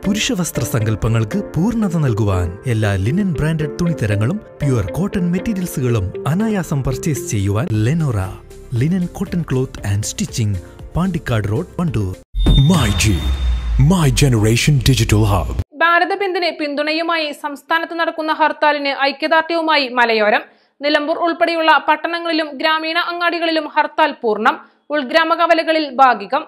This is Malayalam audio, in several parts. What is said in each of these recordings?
പുരുഷ വസ്ത്ര സങ്കല്പങ്ങൾക്ക് പൂർണ്ണത നൽകുവാൻ എല്ലാ ലിനൻ ബ്രാൻഡഡ് തുണിത്തരങ്ങളും പ്യുവർ കോട്ടൺ മെറ്റീരിയൽസുകളും അനായാസം പർച്ചേസ് ചെയ്യുവാൻ Lenora linen cotton cloth and stitching Pandikkad road Wandoor My G, My Generation Digital Hub. Bharat ബന്ദിന് പിന്തുണയുമായി സംസ്ഥാനത്ത് നടക്കുന്ന ഹർത്താലിന് ഐക്യദാർഢ്യവുമായി മലയോരം നിലമ്പൂർ ഉൾപ്പെടെയുള്ള പട്ടണങ്ങളിലും ഗ്രാമീണ അങ്ങാടികളിലും ഹർത്താൽ പൂർണ്ണം ഉൾഗ്രാമ കവലകളിൽ ഭാഗികം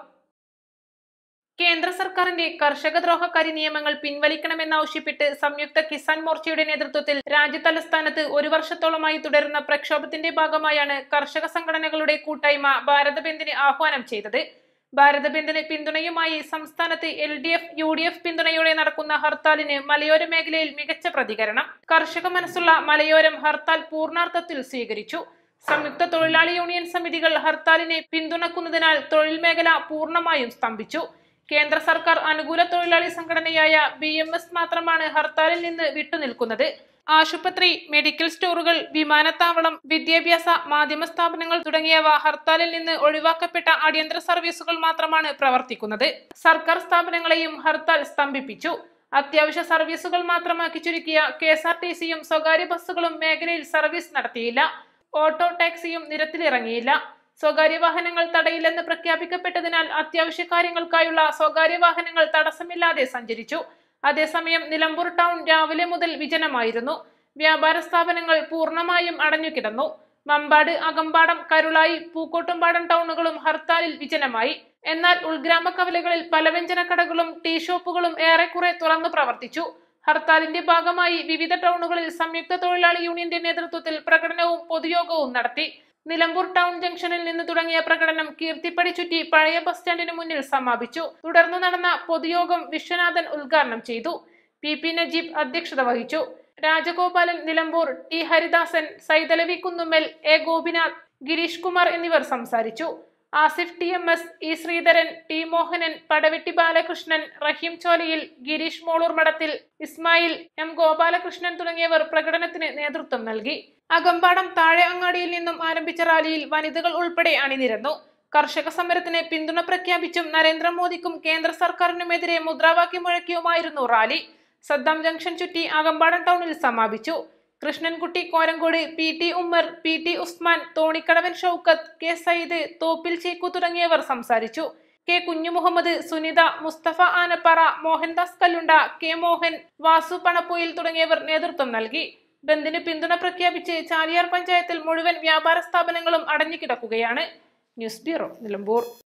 കേന്ദ്ര സർക്കാരിന്റെ കർഷകദ്രോഹ കരിനിയമങ്ങൾ പിൻവലിക്കണമെന്നാവശ്യപ്പെട്ട് സംയുക്ത കിസാൻ മോർച്ചയുടെ നേതൃത്വത്തിൽ രാജ്യതലസ്ഥാനത്ത് ഒരു വർഷത്തോളമായി തുടരുന്ന പ്രക്ഷോഭത്തിന്റെ ഭാഗമായാണ് കർഷക സംഘടനകളുടെ കൂട്ടായ്മ ഭാരത ബന്ദിന് ആഹ്വാനം ചെയ്തത് ഭാരത ബന്ദിന് പിന്തുണയുമായി സംസ്ഥാനത്ത് L D F U D F പിന്തുണയോടെ നടക്കുന്ന ഹർത്താലിന് മലയോര മേഖലയിൽ മികച്ച പ്രതികരണം കർഷക മനസ്സുള്ള മലയോരം ഹർത്താൽ പൂർണ്ണാർത്ഥത്തിൽ സ്വീകരിച്ചു സംയുക്ത തൊഴിലാളി യൂണിയൻ സമിതികൾ ഹർത്താലിനെ പിന്തുണക്കുന്നതിനാൽ തൊഴിൽ മേഖല പൂർണ്ണമായും സ്തംഭിച്ചു കേന്ദ്ര സർക്കാർ അനുകൂല തൊഴിലാളി സംഘടനയായ ബി എം എസ് മാത്രമാണ് ഹർത്താലിൽ നിന്ന് വിട്ടുനിൽക്കുന്നത് ആശുപത്രി മെഡിക്കൽ സ്റ്റോറുകൾ വിമാനത്താവളം വിദ്യാഭ്യാസ മാധ്യമ സ്ഥാപനങ്ങൾ തുടങ്ങിയവ ഹർത്താലിൽ നിന്ന് ഒഴിവാക്കപ്പെട്ട അടിയന്തര സർവീസുകൾ മാത്രമാണ് പ്രവർത്തിക്കുന്നത് സർക്കാർ സ്ഥാപനങ്ങളെയും ഹർത്താൽ സ്തംഭിപ്പിച്ചു അത്യാവശ്യ സർവീസുകൾ മാത്രമാക്കി ചുരുക്കിയ കെ എസ് ആർ ടി സിയും സ്വകാര്യ ബസ്സുകളും മേഖലയിൽ സർവീസ് നടത്തിയില്ല ഓട്ടോ ടാക്സിയും നിരത്തിലിറങ്ങിയില്ല സ്വകാര്യ വാഹനങ്ങൾ തടയില്ലെന്ന് പ്രഖ്യാപിക്കപ്പെട്ടതിനാൽ അത്യാവശ്യ കാര്യങ്ങൾക്കായുള്ള സ്വകാര്യ വാഹനങ്ങൾ തടസ്സമില്ലാതെ സഞ്ചരിച്ചു അതേസമയം നിലമ്പൂർ ടൗൺ രാവിലെ മുതൽ വിജനമായിരുന്നു വ്യാപാര സ്ഥാപനങ്ങൾ പൂർണ്ണമായും അടഞ്ഞുകിടന്നു മമ്പാട് അകമ്പാടം കരുളായി പൂക്കോട്ടുംപാടം ടൗണുകളും ഹർത്താലിൽ വിജനമായി എന്നാൽ ഉൾഗ്രാമ കവലകളിൽ പലവ്യഞ്ജന കടകളും ടീ ഷോപ്പുകളും ഏറെക്കുറെ തുറന്നു പ്രവർത്തിച്ചു ഹർത്താലിന്റെ ഭാഗമായി വിവിധ ടൗണുകളിൽ സംയുക്ത തൊഴിലാളി യൂണിയന്റെ നേതൃത്വത്തിൽ പ്രകടനവും പൊതുയോഗവും നടത്തി നിലമ്പൂർ ടൗൺ ജംഗ്ഷനിൽ നിന്ന് തുടങ്ങിയ പ്രകടനം കീർത്തിപ്പടി ചുറ്റി പഴയ ബസ് സ്റ്റാൻഡിന് മുന്നിൽ സമാപിച്ചു തുടർന്ന് നടന്ന പൊതുയോഗം വിശ്വനാഥൻ ഉദ്ഘാടനം ചെയ്തു പി പി നജീബ് അധ്യക്ഷത വഹിച്ചു രാജഗോപാലൻ നിലമ്പൂർ ടി ഹരിദാസൻ സൈതലവി കുന്നുമ്മൽ എ ഗോപിനാഥ് ഗിരീഷ് കുമാർ എന്നിവർ സംസാരിച്ചു Asif T M S E Sreedharan T Mohanan Padavetti Balakrishnan Rahim Cholayil Girish Molur Madathil Ismail M Gopalakrishnan തുടങ്ങിയവർ പ്രകടനത്തിന് നേതൃത്വം നൽകി അകമ്പാടം താഴെ അങ്ങാടിയിൽ നിന്നും ആരംഭിച്ച റാലിയിൽ വനിതകൾ ഉൾപ്പെടെ അണിനിരന്നു കർഷക സമരത്തിന് പിന്തുണ പ്രഖ്യാപിച്ചും നരേന്ദ്രമോദിക്കും കേന്ദ്ര സർക്കാരിനുമെതിരെ മുദ്രാവാക്യം മുഴക്കിയുമായിരുന്നു റാലി സദ്ദാം ജംഗ്ഷൻ ചുറ്റി അകമ്പാടം ടൗണിൽ സമാപിച്ചു Krishnankutty Korankode P T Ummer P T Usman Thonikkadavan Shoukath K Sayyid Thoppil Cheku തുടങ്ങിയവർ സംസാരിച്ചു കെ കുഞ്ഞുമുഹമ്മദ് സുനിത മുസ്തഫ ആനപ്പാറ മോഹൻദാസ് കല്ലുണ്ട കെ മോഹൻ വാസു പണപ്പൊയിൽ തുടങ്ങിയവർ നേതൃത്വം നൽകി ബന്ദിന് പിന്തുണ പ്രഖ്യാപിച്ച് ചാലിയാർ പഞ്ചായത്തിൽ മുഴുവൻ വ്യാപാര സ്ഥാപനങ്ങളും അടഞ്ഞുകിടക്കുകയാണ് ന്യൂസ് ബ്യൂറോ നിലമ്പൂർ